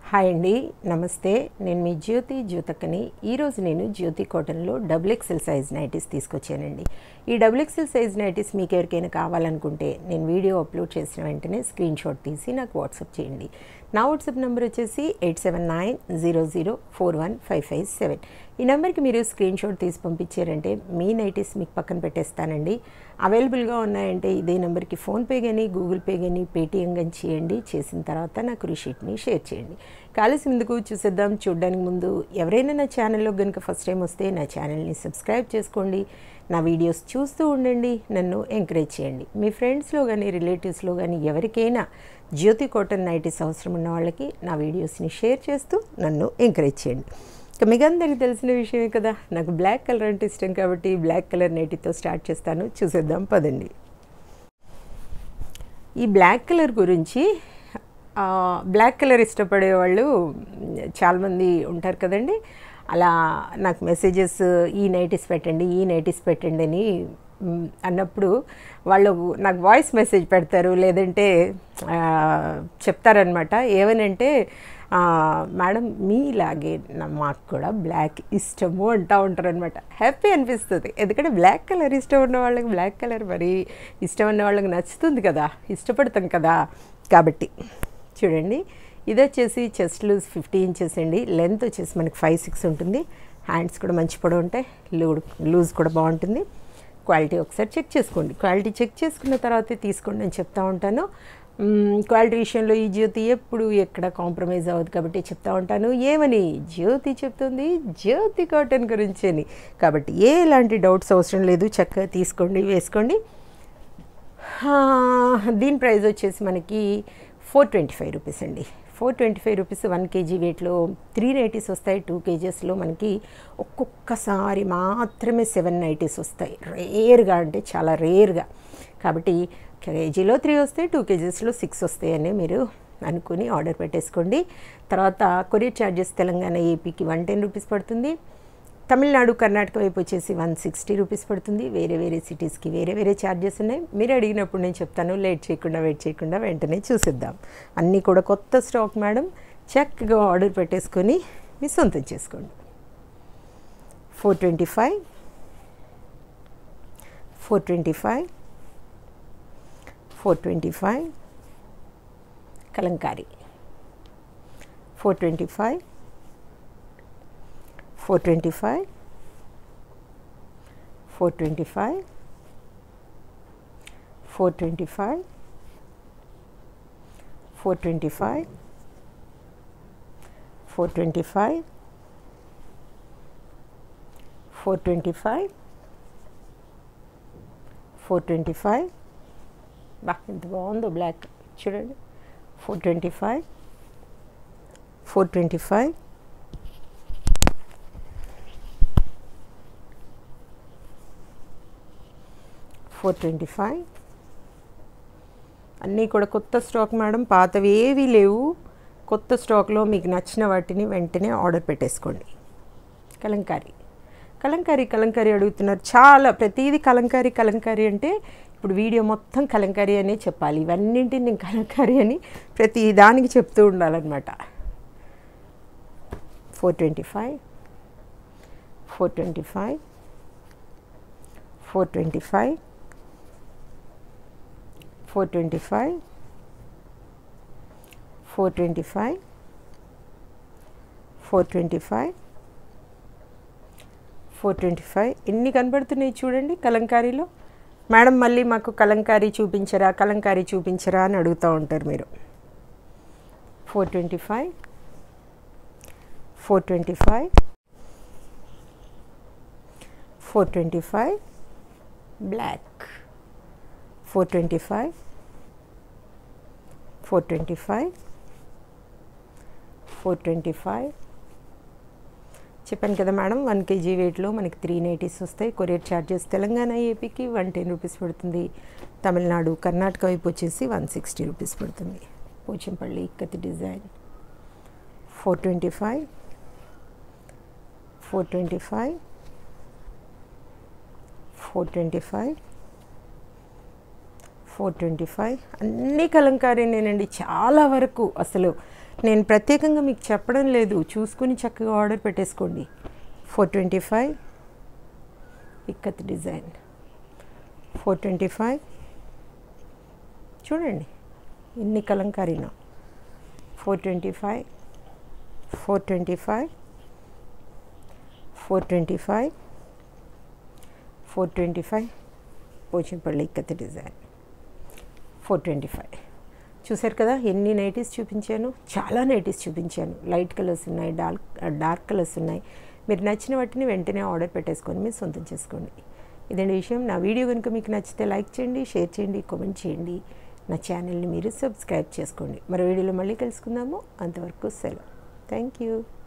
hi అండి నమస్తే నేను మీ జ్యోతి జ్యోతక్కని ఈరోజు నేను జ్యోతి కాటన్లో డబుల్ ఎక్సెల్ సైజ్ నైటీస్ తీసుకొచ్చానండి ఈ డబుల్ ఎక్సెల్ సైజ్ నైటీస్ మీకు ఎవరికైనా కావాలనుకుంటే నేను వీడియో అప్లోడ్ చేసిన వెంటనే స్క్రీన్ షాట్ తీసి నాకు వాట్సాప్ చేయండి నా వాట్సాప్ నెంబర్ వచ్చేసి eight seven nine zero zero four one five five seven ఈ నెంబర్కి మీరు స్క్రీన్ షాట్ తీసి పంపించారంటే మీ నైటీస్ మీకు పక్కన పెట్టేస్తానండి అవైలబుల్గా ఉన్నాయంటే ఇదే నెంబర్కి ఫోన్పే కానీ గూగుల్ పే కానీ పేటిఎం కానీ చేయండి చేసిన తర్వాత నాకు రిషీట్ని షేర్ చేయండి కాలేసి ముందుకు చూసేద్దాం చూడడానికి ముందు ఎవరైనా నా ఛానల్లో కనుక ఫస్ట్ టైం వస్తే నా ఛానల్ని సబ్స్క్రైబ్ చేసుకోండి నా వీడియోస్ చూస్తూ ఉండండి నన్ను ఎంకరేజ్ చేయండి మీ ఫ్రెండ్స్లో కానీ రిలేటివ్స్లో కానీ ఎవరికైనా జ్యోతి కాటన్ నైటీస్ అవసరం ఉన్న వాళ్ళకి నా వీడియోస్ని షేర్ చేస్తూ నన్ను ఎంకరేజ్ చేయండి ఇక మీకు అందరికీ తెలిసిన విషయమే కదా నాకు బ్లాక్ కలర్ అంటే ఇష్టం కాబట్టి బ్లాక్ కలర్ నైటీతో స్టార్ట్ చేస్తాను చూసేద్దాం పదండి ఈ బ్లాక్ కలర్ గురించి ఆ, బ్లాక్ కలర్ ఇష్టపడే వాళ్ళు చాలామంది ఉంటారు కదండి అలా నాకు మెసేజెస్ ఈ నైటీస్ పెట్టండి ఈ నైటీస్ పెట్టండి అని మ్, అన్నప్పుడు వాళ్ళు నాకు వాయిస్ మెసేజ్ పెడతారు లేదంటే ఆ, చెప్తారనమాట ఏమనంటే ఆ, మేడం మీలాగే నా- మాకు కూడా బ్లాక్ ఇష్టము అంటూ ఉంటారు అనమాట హ్యాపీ అనిపిస్తుంది ఎందుకంటే బ్లాక్ కలర్ ఇష్టం ఉన్న వాళ్ళకి బ్లాక్ కలర్ మరి ఇష్టం ఉన్న వాళ్ళకి నచ్చుతుంది కదా ఇష్టపడతాం కదా కాబట్టి చూడండి ఇది వచ్చేసి చెస్ట్ లూజ్ ఫిఫ్టీ ఇంచెస్ అండి లెంత్ వచ్చేసి మనకి ఫైవ్ సిక్స్ ఉంటుంది హ్యాండ్స్ కూడా మంచి పొడవు ఉంటాయి లూడ్ లూజ్ కూడా బాగుంటుంది క్వాలిటీ ఒకసారి చెక్ చేసుకోండి క్వాలిటీ చెక్ చేసుకున్న తర్వాతే తీసుకోండి అని చెప్తా ఉంటాను మ్మ్, క్వాలిటీ విషయంలో ఈ జ్యోతి ఎప్పుడు ఎక్కడ కాంప్రమైజ్ అవ్వదు కాబట్టి చెప్తా ఉంటాను ఏమని జ్యోతి చెప్తుంది జ్యోతి కాటన్ గురించి అని కాబట్టి ఏ ఎలాంటి డౌట్స్ అవసరం లేదు చక్కగా తీసుకోండి వేసుకోండి ఆ, దీని ప్రైస్ వచ్చేసి మనకి ఫోర్ ట్వంటీ ఫైవ్ రూపీస్ అండి four twenty five rupees one KG వెయిట్లో త్రీ నైటీస్ వస్తాయి టూ కేజెస్లో మనకి ఒక్కొక్కసారి మాత్రమే సెవెన్ నైటీస్ వస్తాయి రేర్గా అంటే చాలా రేర్గా కాబట్టి కేజీలో త్రీ వస్తాయి టూ కేజెస్లో సిక్స్ వస్తాయని మీరు అనుకుని ఆర్డర్ పెట్టేసుకోండి తర్వాత కొరియర్ ఛార్జెస్ తెలంగాణ ఏపీకి వన్ టెన్ రూపీస్ పడుతుంది తమిళనాడు కర్ణాటక వైపు వచ్చేసి వన్ సిక్స్టీ రూపీస్ పడుతుంది వేరే వేరే సిటీస్కి వేరే వేరే ఛార్జెస్ ఉన్నాయి మీరు అడిగినప్పుడు నేను చెప్తాను లేట్ చేయకుండా వెయిట్ చేయకుండా వెంటనే చూసిద్దాం అన్నీ కూడా కొత్త స్టాక్ మేడం చక్కగా ఆర్డర్ పెట్టేసుకొని మీ సొంతం చేసుకోండి four twenty five four twenty five four twenty five Kalamkari four twenty five four twenty five four twenty five four twenty five four twenty five four twenty five four twenty five four twenty five బా ఎంత బాగుందో black చూడండి four twenty five four twenty five four twenty five అన్నీ కూడా కొత్త stock madam పాతవి ఏవీ లేవు కొత్త స్టాక్లో మీకు నచ్చిన వాటిని వెంటనే ఆర్డర్ పెట్టేసుకోండి కలంకారీ కలంకారీ కలంకారీ అడుగుతున్నారు చాలా ప్రతిదీ కలంకారీ కలంకారీ అంటే ఇప్పుడు వీడియో మొత్తం కలంకారీ అనే చెప్పాలి ఇవన్నింటిని నేను కలంకారీ అని ప్రతి దానికి చెప్తూ ఉండాలన్నమాట four twenty five four twenty five four twenty five four twenty five four twenty five four twenty five four twenty five ఎన్ని కనబడుతున్నాయి చూడండి కలంకారీలో మేడం మళ్ళీ మాకు కలంకారీ చూపించరా కలంకారీ చూపించరా అని అడుగుతూ ఉంటారు మీరు four twenty five four twenty five four twenty five black four twenty five four twenty five four twenty five చెప్పాను కదా మేడం వన్ కేజీ వెయిట్లో మనకి త్రీ నైటీస్ వస్తాయి కొరియర్ ఛార్జెస్ తెలంగాణ ఏపీకి వన్ టెన్ రూపీస్ పడుతుంది తమిళనాడు కర్ణాటక వైపు వచ్చేసి వన్ సిక్స్టీ రూపీస్ పడుతుంది Pochampally ikat design four twenty five four twenty five four twenty five four twenty five అన్ని కలంకారీనేనండి చాలా వరకు అసలు నేను ప్రత్యేకంగా మీకు చెప్పడం లేదు చూసుకుని చక్కగా ఆర్డర్ పెట్టేసుకోండి four twenty five ikat design four twenty five చూడండి ఎన్ని కలంకారీనా four twenty five four twenty five four twenty five four twenty five Pochampally ikat design four twenty five చూసారు కదా ఎన్ని నైటీస్ చూపించాను చాలా నైటీస్ చూపించాను లైట్ కలర్స్ ఉన్నాయి డార్క్ డార్క్ కలర్స్ ఉన్నాయి మీరు నచ్చిన వాటిని వెంటనే ఆర్డర్ పెట్టేసుకొని మీరు సొంతం చేసుకోండి ఇదండి విషయం నా వీడియో కనుక మీకు నచ్చితే లైక్ చేయండి షేర్ చేయండి కామెంట్ చేయండి నా ఛానల్ని మీరు సబ్స్క్రైబ్ చేసుకోండి మరో వీడియోలో మళ్ళీ కలుసుకుందాము అంతవరకు సెలవు థ్యాంక్ యూ